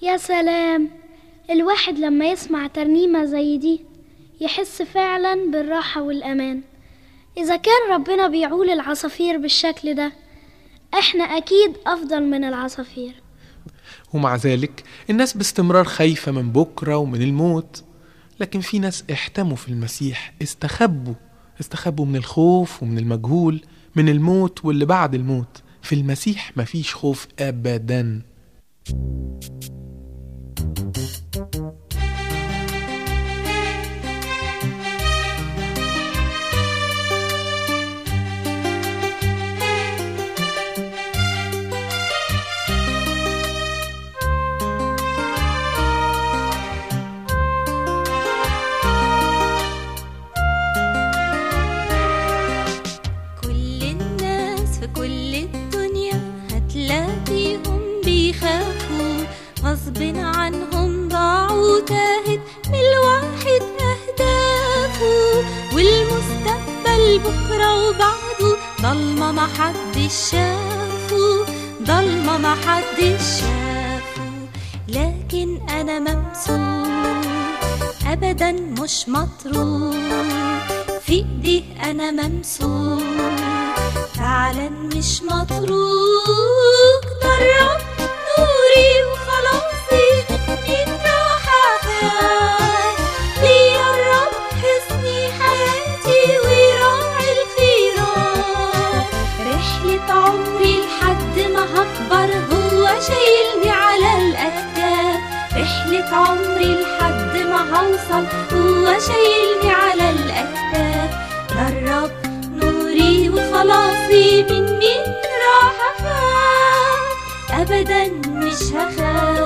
يا سلام الواحد لما يسمع ترنيمة زي دي يحس فعلا بالراحة والأمان إذا كان ربنا بيعول العصافير بالشكل ده إحنا أكيد أفضل من العصافير ومع ذلك الناس باستمرار خايفة من بكرة ومن الموت لكن في ناس احتموا في المسيح استخبوا استخبوا من الخوف ومن المجهول من الموت واللي بعد الموت في المسيح مفيش خوف أبدا كل الناس في كل الدنيا هتلاقيهم بيخافوا غصب عنهم ضاعوا تاهت من الواحد أهدافه والمستقبل بكرة وبعده ضلمة محدش شافه ضلمة محدش شافه لكن أنا ممسوك أبدا مش مطروح في ايديه انا ممسوك فعلا مش متروك درب نوري وخلاصي مين راح اخاف ليا الرب حسني حياتي ويراعي الخيرات رحلة عمري لحد ما هكبر هو شايلني على الأكتاف رحلة عمري لحد ما هوصل هو شايلني على الأكتاف جرب نوري وخلاصي من مين راح أخاف أبدا مش هخاف